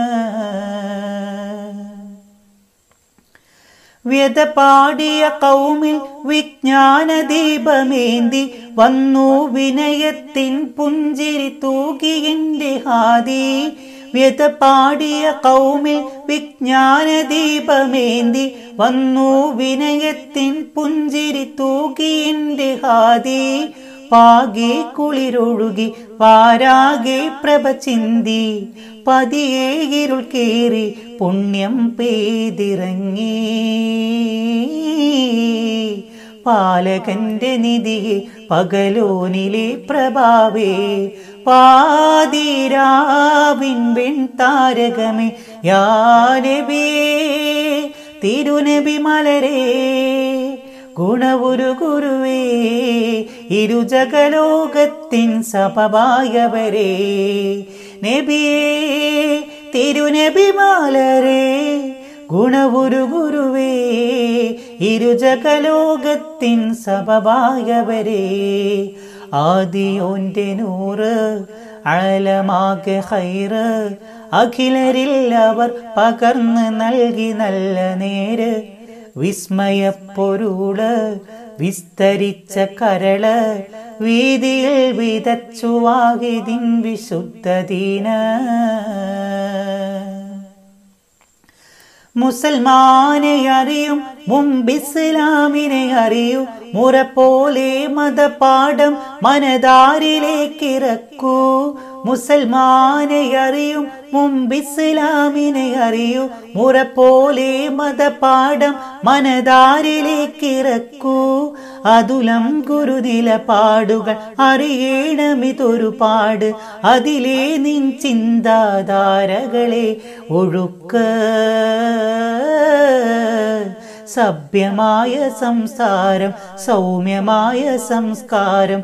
വ്യത പാടിയ കൗമിൽ വിജ്ഞാന ദീപമേന്തി വന്നു വിനയത്തിൻ പുഞ്ചിരി തൂകിയെന്റെ ഹാദി വ്യത പാടിയ കൗമിൽ വിജ്ഞാന ദീപമേന്തി വന്നു വിനയത്തിൻ പുഞ്ചിരി തൂകിയെന്റെ ഹാദി പാകെ കുളിരൊഴുകി പാരാകെ പ്രഭ ചിന്തി പതിയെ ഇരുൾ കേറി പുണ്യം പെയ്തിറങ്ങി പാലകന്റെ നിധിയെ പകലോനിലെ പ്രഭാവേ പാതിരാവിൻ വെൺ താരകമേ യാനബിയേ തിരുനബി മലരേ ഗുണവുരു ഗുരുവേ ഇരുജഗലോകത്തിൻ സഭവായവരേ നബിയേ തിരുനബി മാലരേ ഗുണവുരു ഗുരുവേ ഇരുജഗലോകത്തിൻ സഭവായവരേ ആദിയോന്റെ നൂറ് അഴലമാകെ ഹൈറ് അഖിലരിൽ അവർ പകർന്ന് നൽകി നല്ല നേര് വിസ്മയപ്പൊരുള് വിസ്തരിച്ച കരള് വീതിയിൽ വിതച്ചു വാഹിദിൻ വിശുദ്ധദീന മുസൽമാനെ അറിയും മുമ്പിസ്ലാമിനെ അറിയൂ മുറ പോലെ മതപാഠം മനതാരിലേക്കിറക്കൂ മുസൽമാനെ അറിയും മുമ്പിസ്ലാമിനെ അറിയൂ മുറ പോലെ മതപാഠം മനതാരിലേക്കിറക്കൂ അതുലം ഗുരുനിലപാടുകൾ അറിയണമിതൊരു പാട് അതിലെ നിൻ ചിന്താധാരകളെ ഒഴുക്ക സഭ്യമായ സംസാരം സൗമ്യമായ സംസ്കാരം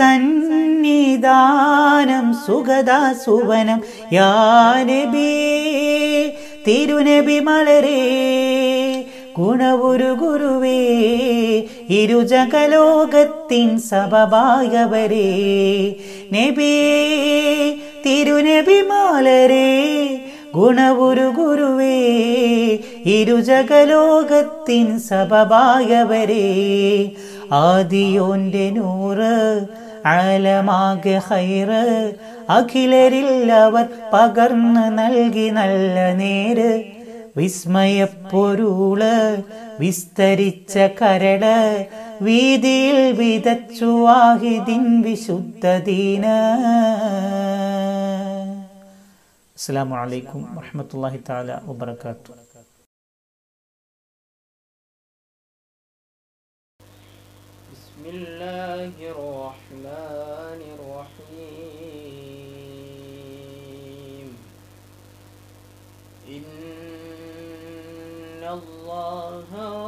സന്നിധാനം സുഗതാ സുവനം യാനബി തിരുനബി മലരേ ഗുണവുരു ഗുരുവേ ഇരുജഗലോകത്തിൻ സഭവായവരേ നബിയേ തിരുനബി മാലരേ ഗുണവുരു ഗുരുവേ ഇരുജഗലോകത്തിൻ സഭവായവരേ ആദിയോന്റെ നൂറ് ആലമാകെ ഹൈറ് അഖിലരിൽ അവർ പകർന്ന് നൽകി നല്ല നേര് വിസ്മയപ്പൊരുള് വിസ്തരിച്ച കരള് വീതിയിൽ വിതച്ചു വാഹിദിൻ വിശുദ്ധദീന അസ്സലാമു അലൈക്കും വറഹ്മത്തുള്ളാഹി തആല വബറകാതുഹു الله الرحمن الرحيم إن الله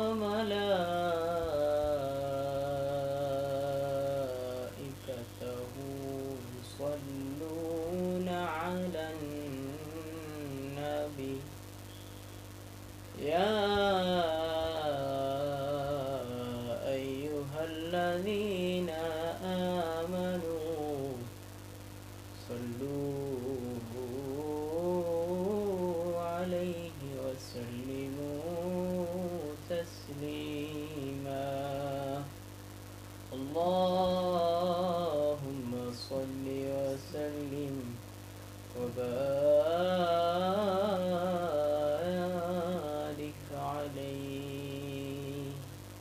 وملائكته يصلون على النبي يا أيها الذين آمنوا صلوا عليه وسلموا تسليما اللهم صل وسلم وبارك عليه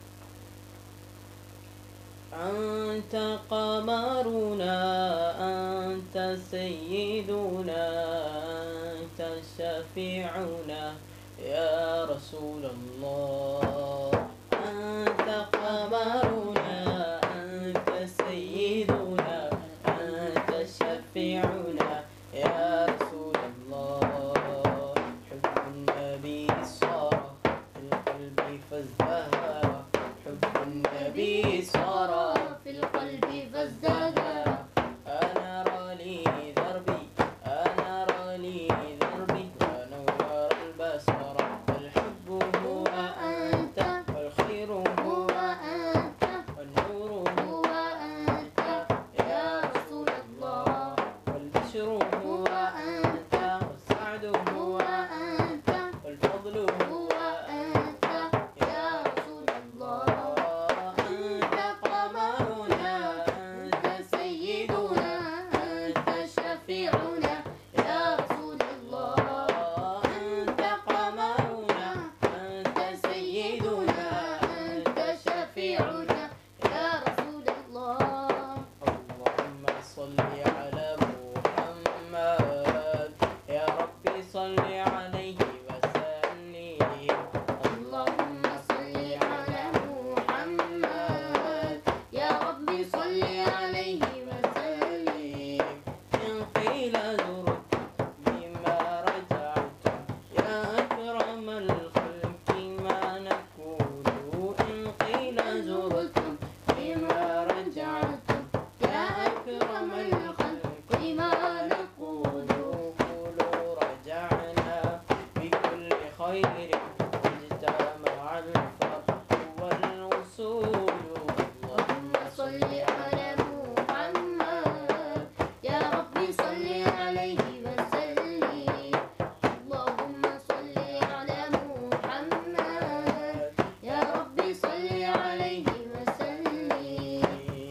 أنت قمرنا أنت سيدنا أنت شفيعنا يا رسول الله أنت قمرنا أنت سيدنا أنت شفيعنا يا رسول الله حب النبي صار في القلب فازدهر حب النبي صار في القلب فازداد أنا رالي دربي أنا رالي دربي ونور البصر الحب هو أنت والخير هو أنت والنور هو هو أنت يا رسول الله والبشر هو أنت والسعد هو هو أنت والفضل هو أنت يا رسول الله أنت قمرنا أنت سيدنا أنت شفيعنا يا رسول الله أنت قمرنا أنت سيدنا أنت شفيعنا يا رسول الله اللهم صل على محمد يا ربي صل عليه وسلم اللهم صل على محمد يا ربي صل عليه وسلم إن قيل زرت بما رجعت يا أكرم الخلق ما نقول إن قيل زرت بما رجعت يا أكرم الخلق ما نقول قولوا رجعنا بكل خير اجتمع الفرح والوصول اللهم صل على محمد يا ربي صل عليه وسلم اللهم صل على محمد يا ربي صل عليه وسلم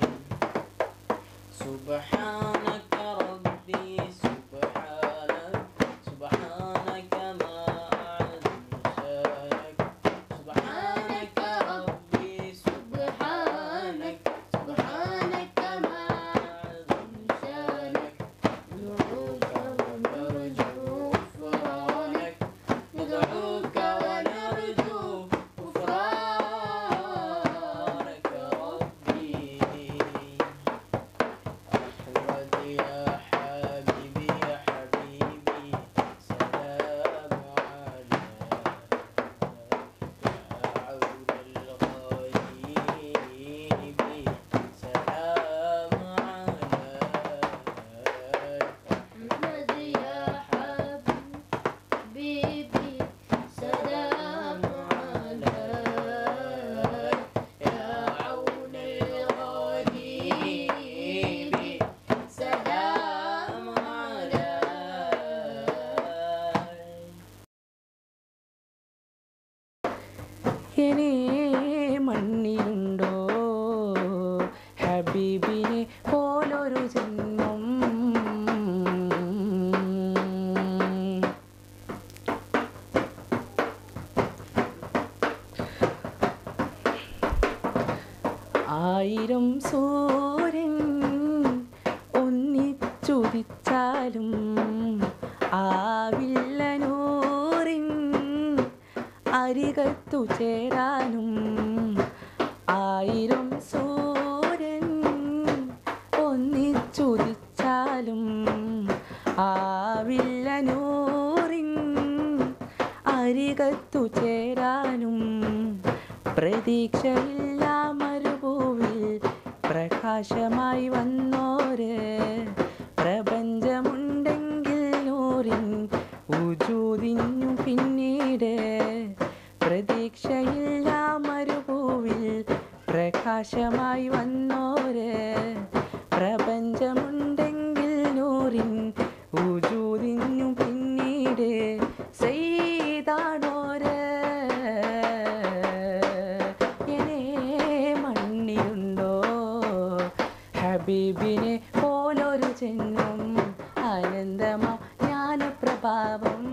سبحانك ربي سبحانك سبحانك ما أعظم شانك سبحانك ربي سبحانك سبحانك ما أعظم شانك ندعوك ونرجو غفرانك ندعوك ونرجو غفرانك ربي أحمد يا حبيبي يا حبيبي سلام عليك يا عون الغريب سلام عليك أحمد يا حبيبي سلام عليك يا عون الغريب سلام عليك ഇനി മണ്ണിലുണ്ടോ ഹബീബിനെ പോലൊരു ജന്മം ആയിരം സൂര്യൻ ഒന്നിച്ചുദിച്ചാലും ആവില്ല നൂറിൻ അരികത്തു ചേരാനും ആയിരം സൂര്യൻ ആവില്ല നൂറിൻ അരികത്തു ചേരാനും പ്രതീക്ഷയില്ല മരുഭൂവിൽ പ്രകാശമായി വന്നോര് പ്രപഞ്ചമുണ്ടെങ്കിൽ നൂറിൻ ഉജൂതിനു പിന്നീട് പ്രതീക്ഷയില്ല മരുഭൂവിൽ പ്രകാശമായി വന്നോര് പ്രപഞ്ചമുണ്ടെങ്കിൽ നൂറിൻ ഉജൂതിനു പിന്നീട് ചെയ്താണോര് എനെ മണ്ണിലുണ്ടോ ഹബീബിനെ പോലൊരു ജന്മം ആനന്ദമാ ജ്ഞാനപ്രഭാവം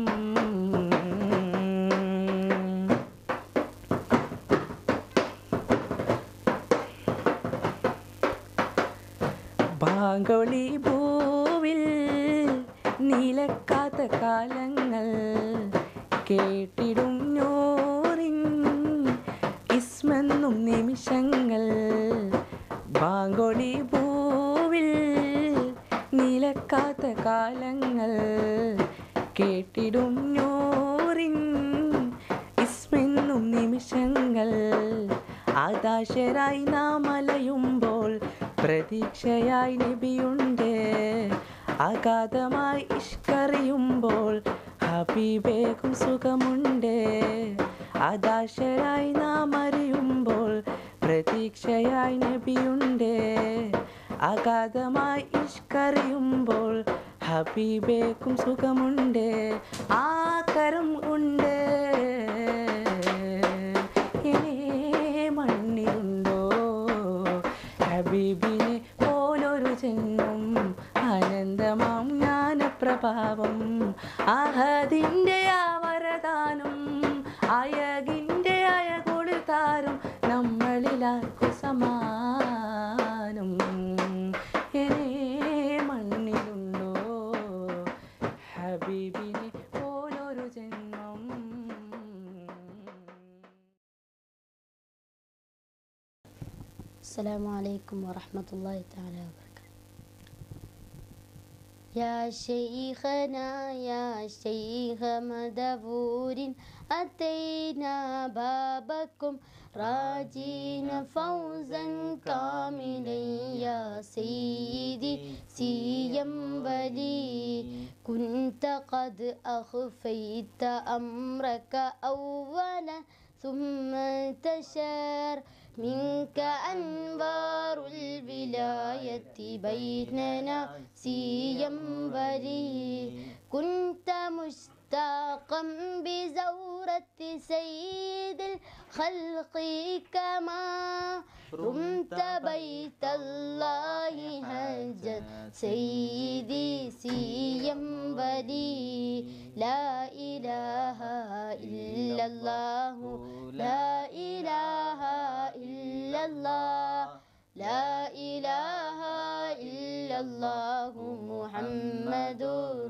ബാങ്കൊളി ഭൂവിൽ നിലക്കാത്ത കാലങ്ങൾ കേട്ടിടും നൂറിൻ ഇസ്മെന്നും നിമിഷങ്ങൾ ബാങ്കൊളി ഭൂവിൽ നിലക്കാത്ത കാലങ്ങൾ കേട്ടിടും നൂറിൻ ഇസ്മെന്നും നിമിഷങ്ങൾ ആകാശരായി നാം അലയുമ്പോൾ പ്രതീക്ഷയായി നബിയുണ്ട് അഗാധമായി ഇഷ്കറിയുമ്പോൾ ഹബീബേക്കും സുഖമുണ്ട് ആകാശരായി നാം അറിയുമ്പോൾ പ്രതീക്ഷയായി നബിയുണ്ട് അഗാധമായി ഇഷ്കറിയുമ്പോൾ ഹബീബേക്കും സുഖമുണ്ട് ആ കരം ഉണ്ട് ഇനി മണ്ണിലുണ്ടോ ഹബീബിനെ പോലൊരു ജന്മം ആനന്ദമാം ജ്ഞാനപ്രഭാവം അഹദിൻ്റെ ആ വരദാനം അയകിൻ്റെ അയകൊടുത്താരും നമ്മളിലാർക്കു സമാനം ഇനി മണ്ണിലുണ്ടോ ഹബീബിനെ പോലൊരു ജന്മം السلام عليكم ورحمة الله تعالى وبركاته يا شيخنا يا شيخ مدبور أتينا بابكم راجين فوزا كاملا يا سيدي سيم ولي كنت قد أخفيت أمرك أولا ثم انتشر منك أنوار الولاية بيننا سيا بري كنت مشتاقا بزورة سيد الخلق كما رمت بيت الله هجت سيدي سيا بري لا إله إلا الله لا إله إلا الله لا إله إلا الله محمد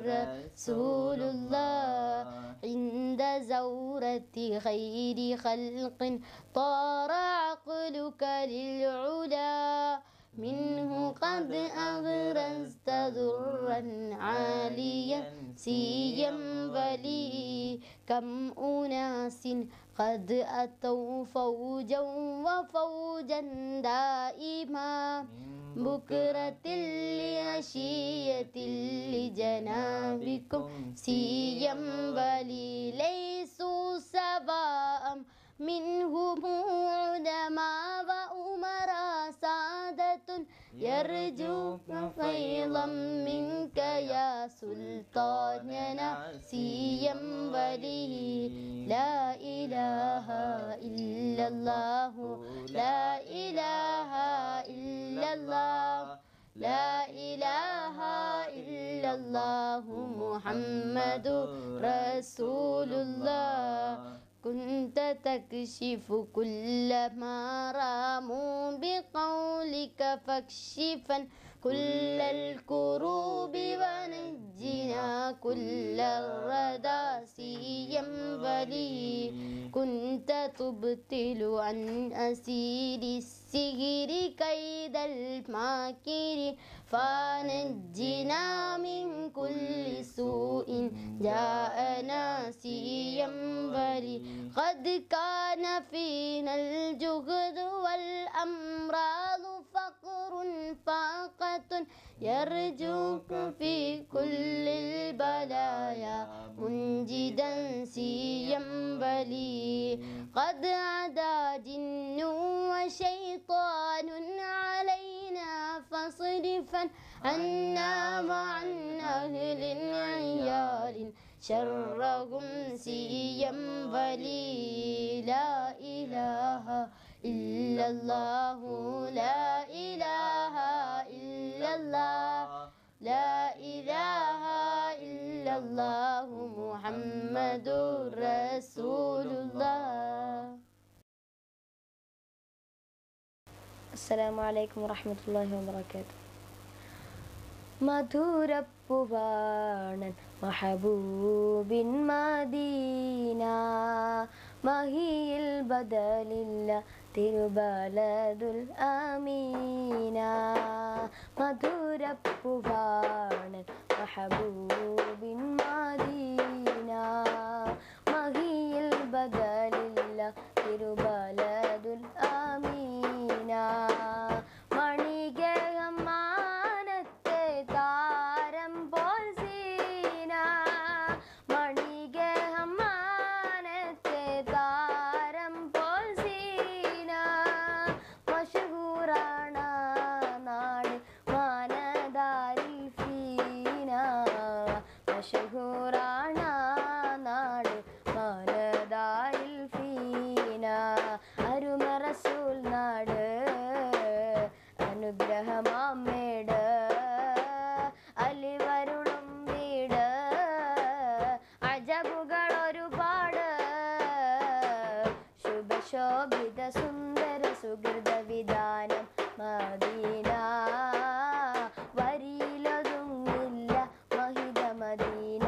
رسول الله عند زورة خير خلق طار عقلك للعلا منه قد أغرزت ذرا عاليا سيا ولي كم أناس قد أتوا فوجا وفوجا دائما بكرة لعشية لجنابكم سيا ولي ليسوا سواء منهم علماء وأمراء سادة يرجون فيضا منك يا سلطاننا سيا ولي لا إله إلا الله لا إله إلا الله لا إله إلا الله محمد رسول الله كنت تكشف كل ما راموا بقولك فاكشفا كل الكروب ونجنا كل الردى سيا ولي كنت تبطل عن أسير السهر كيد الماكر فنجنا من كل سوء جاء ناسيا بري قد كان فينا الجهد والأمراض فقر فاقة يرجوك في كل البلايا منجدا سيا بلي قد عدا جن وشيطان علينا فاصرفا عنا مع أهل عيال شرهم سيا بلي لا إله إلا الله لا إله إلا الله لا إله إلا الله محمد رسول الله السلام عليكم ورحمة الله وبركاته മധുരപ്പുവാണൻ മഹബൂബിൻ മദീന മഹിയിൽ ബദലില്ല തിരുബലതുൽ അമീന മധുരപ്പുവാണൻ മഹബൂബിൻ മദീന മഹിയിൽ ബദലില്ല തിരുബലതുൽ അമീന മണികമാനത്തെ താരം പോൽ സീന മണികമാനത്തെ താരം പോൽ സീന മഷഹൂറാണ നാട് മാനദാരിൽ ഫീന മഷഹൂറാണ നാട് മാനദാരിൽ ഫീന അരുമറസൂൽ നാട് അനുഗ്രഹമാമേട് അലിവരുളും വീട് അജബുകൾ ഒരുപാട് ശുഭശോഭിത സുന്ദര സുഹൃത വിധാനം മദീന വരിയിലൊതുങ്ങില്ല മഹിത മദീന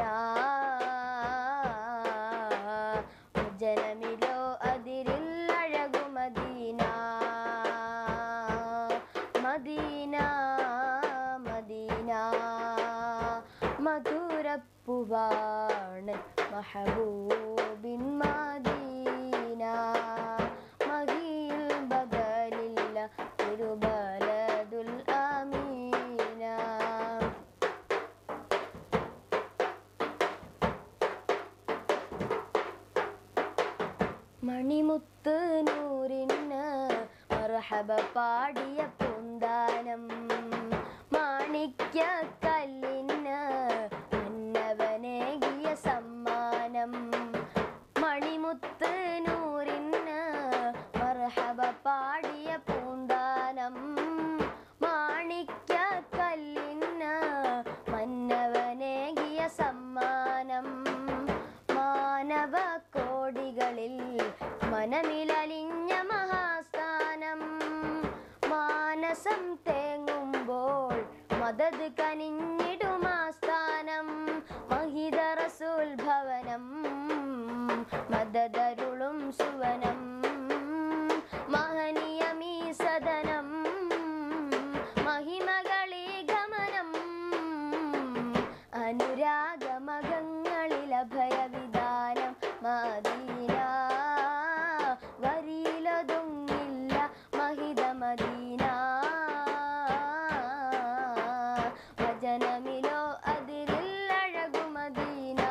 ജനമിലോ അതിരില്ലഴകു മദീന മദീന മദീന മധുരപ്പുവാണ് മഹബൂബിൻ മദീന മഹിയിൽ ബദലില്ല തിരുബലതുൽ അമീന മണിമുത്ത് നൂറിന് മർഹബ പാടിയ പൂന്താനം മാണിക്യ കല്ലിന് മന്നവനേകിയ സമ്മാനം മണിമുത്ത് നൂറിന് മർഹബ പാടിയ പൂന്താനം മാണിക്യ കല്ലിന് മന്നവനേകിയ സമ്മാനം മാനവ കോടികളിൽ മനമിലലിഞ്ഞ മഹാസ്ഥാനം മാനസം തേങ്ങുമ്പോൾ മദത് കനിഞ്ഞിടുമാസ്ഥാനം മഹിത റസൂൽ ഭവനം മദതരുളും സുവനം മഹനീയമീ സദനം മഹിമകളീ ഗമനം അനുരാഗമകങ്ങളിൽ അഭയവിധാനം മദീന വരിയിലൊതുങ്ങില്ല മഹിത മദീന വചനമിലോ അതിരില്ലഴകു മദീന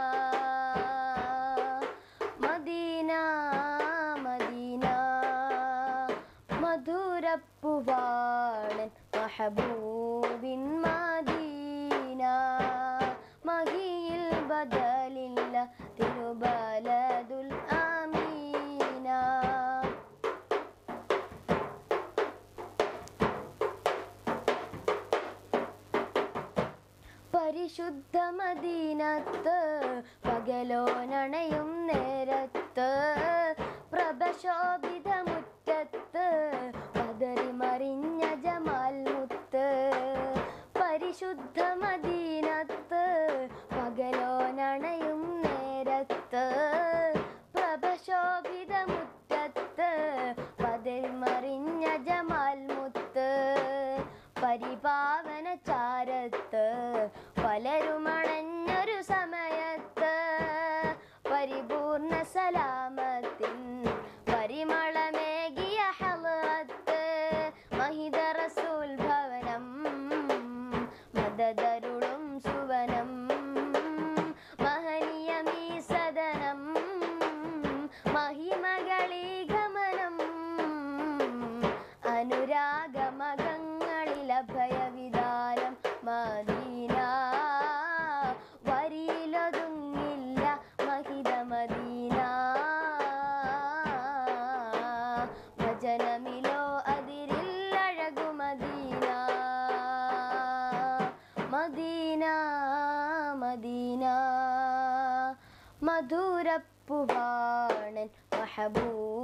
മദീന മദീന മധുരപ്പുവാണൻ മഹബൂബിൻ മദീന മഹിയിൽ ബദലില്ല തിരുബലതുൽ അമീന പരിശുദ്ധ മദീനത്ത് പകലോനണയും നേരത്ത് പ്രഭശോഭിത മുറ്റത്ത് പതറി മറിഞ്ഞ ജമാൽ മുത്ത് പരിശുദ്ധ മദീനത്ത് പകലോനണയും നേരത്ത് പ്രഭശോഭിത മുറ്റത്ത് പതറി മറിഞ്ഞ ജമാൽ മുത്ത് പരിപാവന പലരുമണഞ്ഞൊരു സമയത്ത് പരിപൂർണ സലാമത്തിൻ പരിമളമേകിയ ഹലത്ത് മഹിത റസൂൽ ഭവനം മദതരുളും സുവനം മഹനീയമീ സദനം മഹിമകളീ ഗമനം അനുരാഗമകങ്ങളിൽ അഭയവിധാനം മദീന വരിയിലൊതുങ്ങില്ല മഹിത മദീന ഭജനമിലോ അതിരില്ലഴകു മദീന മദീന മദീന മധുരപ്പുവാണൻ മഹബൂബ്